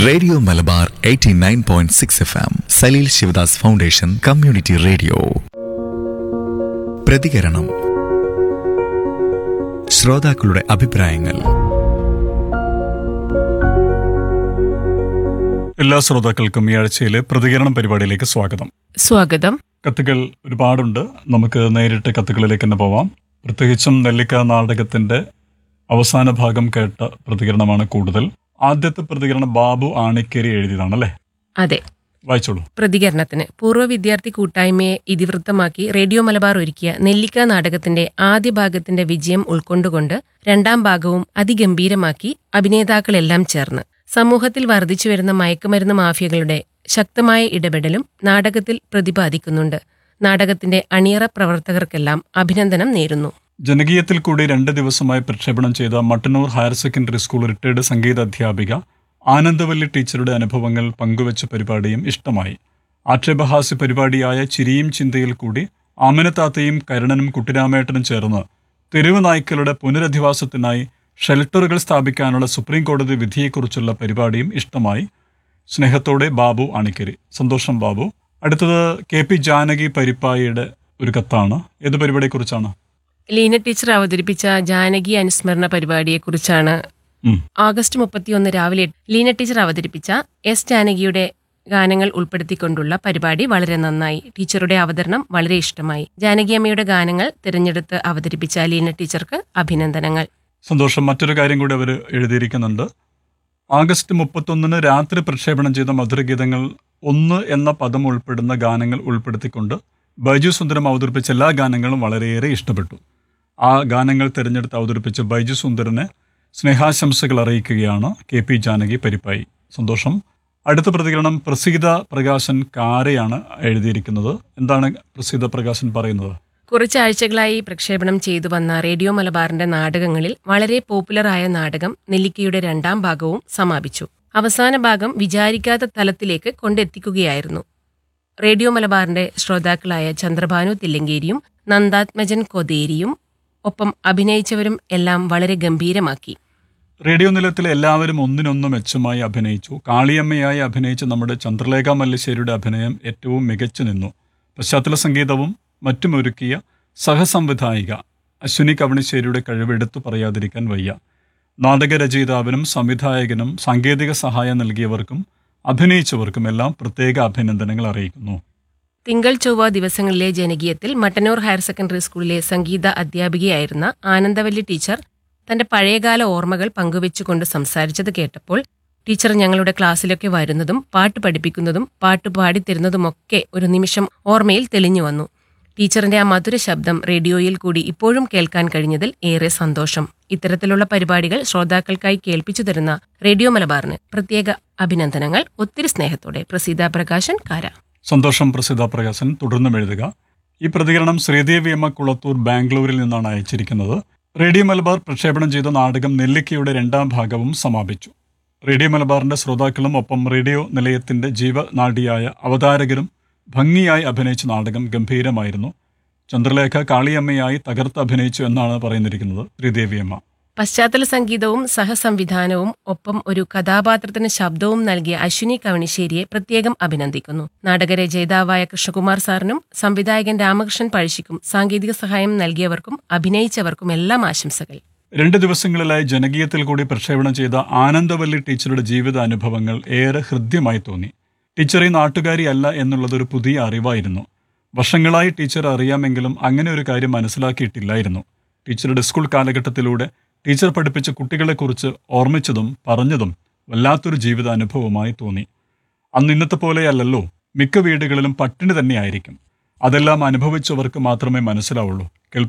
Radio Malabar 89.6 point six F M Saleel Sivadas foundation community radio പ്രതികരണം ശ്രോതാക്കളുടെ അഭിപ്രായങ്ങൾ എല്ലാ ശ്രോതാക്കൾക്കും ഈ ആഴ്ചയിലെ പ്രതികരണം പരിപാടിയിലേക്ക് സ്വാഗതം സ്വാഗതം കത്തുകൾ ഒരുപാടുണ്ട് നമുക്ക് നേരിട്ട് കത്തുകളിലേക്ക് തന്നെ പോവാം പ്രത്യേകിച്ചും നെല്ലിക്ക നാടകത്തിന്റെ അവസാന ഭാഗം കേട്ട പ്രതികരണമാണ് കൂടുതൽ ആദ്യത്തെ പ്രതികരണം ബാബു ആണിക്കേരി എഴുതിയതാണ് അല്ലേ അതെ വായിച്ചോളൂ പ്രതികരണത്തിന് പൂർവ്വ വിദ്യാർത്ഥി കൂട്ടായ്മയെ ഇതിവൃത്തമാക്കി റേഡിയോ മലബാർ ഒരുക്കിയ നെല്ലിക്ക നാടകത്തിന്റെ ആദ്യ ഭാഗത്തിന്റെ വിജയം ഉൾക്കൊണ്ടുകൊണ്ട് രണ്ടാം ഭാഗവും അതിഗംഭീരമാക്കി അഭിനേതാക്കളെല്ലാം ചേർന്ന് സമൂഹത്തിൽ വർദ്ധിച്ചുവരുന്ന മയക്കുമരുന്ന് മാഫിയകളുടെ ശക്തമായ ഇടപെടലും നാടകത്തിൽ പ്രതിപാദിക്കുന്നുണ്ട് നാടകത്തിന്റെ അണിയറ പ്രവർത്തകർക്കെല്ലാം അഭിനന്ദനം നേരുന്നു ജനകീയത്തിൽ കൂടി രണ്ട് ദിവസമായി പ്രക്ഷേപണം ചെയ്ത Mattannur higher secondary school retired സംഗീത അധ്യാപിക ആനന്ദവല്ലി ടീച്ചറുടെ അനുഭവങ്ങൾ പങ്കുവച്ച പരിപാടിയും ഇഷ്ടമായി ആക്ഷേപഹാസ്യ പരിപാടിയായ ചിരിയും ചിന്തയിൽ കൂടി ആമനത്താത്തയും കരുണനും കുട്ടിരാമേട്ടനും ചേർന്ന് തെരുവ് നായ്ക്കളുടെ പുനരധിവാസത്തിനായി ഷെൽട്ടറുകൾ സ്ഥാപിക്കാനുള്ള സുപ്രീം കോടതി വിധിയെക്കുറിച്ചുള്ള പരിപാടിയും ഇഷ്ടമായി സ്നേഹത്തോടെ ബാബു അണിക്കരി സന്തോഷം ബാബു അടുത്തത് കെ പി ജാനകി പരിപ്പായിയുടെ ഒരു കത്താണ് ഏത് പരിപാടിയെക്കുറിച്ചാണ് ലീന ടീച്ചർ അവതരിപ്പിച്ച ജാനകി അനുസ്മരണ പരിപാടിയെക്കുറിച്ചാണ് ഉം. ഓഗസ്റ്റ് മുപ്പത്തിയൊന്ന് രാവിലെ ലീന ടീച്ചർ അവതരിപ്പിച്ച എസ് ജാനകിയുടെ ഗാനങ്ങൾ ഉൾപ്പെടുത്തിക്കൊണ്ടുള്ള പരിപാടി വളരെ നന്നായി ടീച്ചറുടെ അവതരണം വളരെ ഇഷ്ടമായി ജാനകി അമ്മയുടെ ഗാനങ്ങൾ തിരഞ്ഞെടുത്ത് അവതരിപ്പിച്ച ലീന ടീച്ചർക്ക് അഭിനന്ദനങ്ങൾ സന്തോഷം മറ്റൊരു കാര്യം കൂടി അവർ എഴുതിയിരിക്കുന്നുണ്ട് ആഗസ്റ്റ് മുപ്പത്തൊന്നിന് രാത്രി പ്രക്ഷേപണം ചെയ്ത മധുരഗീതങ്ങൾ ഒന്ന് എന്ന പദം ഉൾപ്പെടുന്ന ഗാനങ്ങൾ ഉൾപ്പെടുത്തിക്കൊണ്ട് ബൈജു സുന്ദരം അവതരിപ്പിച്ച എല്ലാ ഗാനങ്ങളും വളരെയേറെ ഇഷ്ടപ്പെട്ടു ആ ഗാനങ്ങൾ തിരഞ്ഞെടുത്ത് അവതരിപ്പിച്ച ബൈജു സുന്ദരനെ സ്നേഹാശംസകൾ അറിയിക്കുകയാണ് കെ പി ജാനകി പരിപ്പായി സന്തോഷം അടുത്ത പ്രതികരണം പ്രസീത പ്രകാശൻ കാരയാണ് എഴുതിയിരിക്കുന്നത് എന്താണ് പ്രസീത പ്രകാശൻ പറയുന്നത് കുറച്ച് ആഴ്ചകളായി പ്രക്ഷേപണം ചെയ്തു വന്ന റേഡിയോ മലബാറിന്റെ നാടകങ്ങളിൽ വളരെ പോപ്പുലറായ നാടകം നെല്ലിക്കയുടെ രണ്ടാം ഭാഗവും സമാപിച്ചു അവസാന ഭാഗം വിചാരിക്കാത്ത തലത്തിലേക്ക് കൊണ്ടെത്തിക്കുകയായിരുന്നു റേഡിയോ മലബാറിന്റെ ശ്രോതാക്കളായ ചന്ദ്രഭാനു തില്ലങ്കേരിയും നന്ദാത്മജൻ കൊതേരിയും ഒപ്പം അഭിനയിച്ചവരും എല്ലാം വളരെ ഗംഭീരമാക്കി റേഡിയോ നിലയത്തിലെ എല്ലാവരും ഒന്നിനൊന്ന് മെച്ചമായി അഭിനയിച്ചു കാളിയമ്മയായി അഭിനയിച്ച നമ്മുടെ ചന്ദ്രലേഖ മല്ലിശ്ശേരിയുടെ അഭിനയം ഏറ്റവും മികച്ചു നിന്നു പശ്ചാത്തല സംഗീതവും മറ്റും ഒരുക്കിയ സഹസംവിധായിക അശ്വിനി കവണിശ്ശേരിയുടെ കഴിവ് എടുത്തു പറയാതിരിക്കാൻ വയ്യ നാടകരചയിതാവിനും സംവിധായകനും സാങ്കേതിക സഹായം നൽകിയവർക്കും അഭിനയിച്ചവർക്കും എല്ലാം പ്രത്യേക അഭിനന്ദനങ്ങൾ അറിയിക്കുന്നു തിങ്കൾ ചൊവ്വ ദിവസങ്ങളിലെ ജനകീയത്തിൽ മട്ടന്നൂർ ഹയർ സെക്കൻഡറി സ്കൂളിലെ സംഗീത അധ്യാപികയായിരുന്ന ആനന്ദവല്ലി ടീച്ചർ തന്റെ പഴയകാല ഓർമ്മകൾ പങ്കുവെച്ചുകൊണ്ട് സംസാരിച്ചത് കേട്ടപ്പോൾ ടീച്ചർ ഞങ്ങളുടെ ക്ലാസ്സിലൊക്കെ വരുന്നതും പാട്ട് പഠിപ്പിക്കുന്നതും പാട്ട് പാടിത്തരുന്നതുമൊക്കെ ഒരു നിമിഷം ഓർമ്മയിൽ തെളിഞ്ഞു വന്നു ടീച്ചറിന്റെ ആ മധുര ശബ്ദം റേഡിയോയിൽ കൂടി ഇപ്പോഴും കേൾക്കാൻ കഴിഞ്ഞതിൽ ഏറെ സന്തോഷം ഇത്തരത്തിലുള്ള പരിപാടികൾ ശ്രോതാക്കൾക്കായി കേൾപ്പിച്ചു തരുന്ന റേഡിയോ മലബാറിന് പ്രത്യേക അഭിനന്ദനങ്ങൾ ഒത്തിരി സ്നേഹത്തോടെ പ്രസീത പ്രകാശൻ കാര സന്തോഷം പ്രസിദ്ധ പ്രകാശൻ തുടർന്നും എഴുതുക ഈ പ്രതികരണം ശ്രീദേവി അമ്മ കുളത്തൂർ ബാംഗ്ലൂരിൽ നിന്നാണ് അയച്ചിരിക്കുന്നത് റേഡിയോ മലബാർ പ്രക്ഷേപണം ചെയ്ത നാടകം നെല്ലിക്കയുടെ രണ്ടാം ഭാഗവും സമാപിച്ചു റേഡിയോ മലബാറിന്റെ ശ്രോതാക്കളും ഒപ്പം റേഡിയോ നിലയത്തിന്റെ ജീവനാഡിയായ അവതാരകരും ഭംഗിയായി അഭിനയിച്ച നാടകം ഗംഭീരമായിരുന്നു ചന്ദ്രലേഖ കാളിയമ്മയായി തകർത്ത് അഭിനയിച്ചു എന്നാണ് പറയുന്നിരിക്കുന്നത് ശ്രീദേവിയമ്മ പശ്ചാത്തല സംഗീതവും സഹസംവിധാനവും ഒപ്പം ഒരു കഥാപാത്രത്തിന് ശബ്ദവും നൽകിയ അശ്വിനി കവണിശ്ശേരിയെ പ്രത്യേകം അഭിനന്ദിക്കുന്നു നാടകരചയിതാവായ കൃഷ്ണകുമാർ സാറിനും സംവിധായകൻ രാമകൃഷ്ണൻ പഴശ്ശിക്കും സാങ്കേതിക സഹായം നൽകിയവർക്കും അഭിനയിച്ചവർക്കും എല്ലാം ആശംസകൾ രണ്ട് ദിവസങ്ങളിലായി ജനകീയത്തിൽ കൂടി പ്രക്ഷേപണം ചെയ്ത ആനന്ദവല്ലി ടീച്ചറുടെ ജീവിത അനുഭവങ്ങൾ ഏറെ ഹൃദ്യമായി തോന്നി ടീച്ചർ ഈ നാട്ടുകാരിയല്ല എന്നുള്ളത് ഒരു പുതിയ അറിവായിരുന്നു വർഷങ്ങളായി ടീച്ചർ അറിയാമെങ്കിലും അങ്ങനെ ഒരു കാര്യം മനസ്സിലാക്കിയിട്ടില്ലായിരുന്നു ടീച്ചറുടെ സ്കൂൾ കാലഘട്ടത്തിലൂടെ ടീച്ചർ പഠിപ്പിച്ച കുട്ടികളെക്കുറിച്ച് ഓർമ്മിച്ചതും പറഞ്ഞതും വല്ലാത്തൊരു ജീവിത അനുഭവമായി തോന്നി അന്ന് ഇന്നത്തെ പോലെയല്ലല്ലോ മിക്ക വീടുകളിലും പട്ടിണി തന്നെയായിരിക്കും അതെല്ലാം അനുഭവിച്ചവർക്ക് മാത്രമേ മനസ്സിലാവുള്ളൂ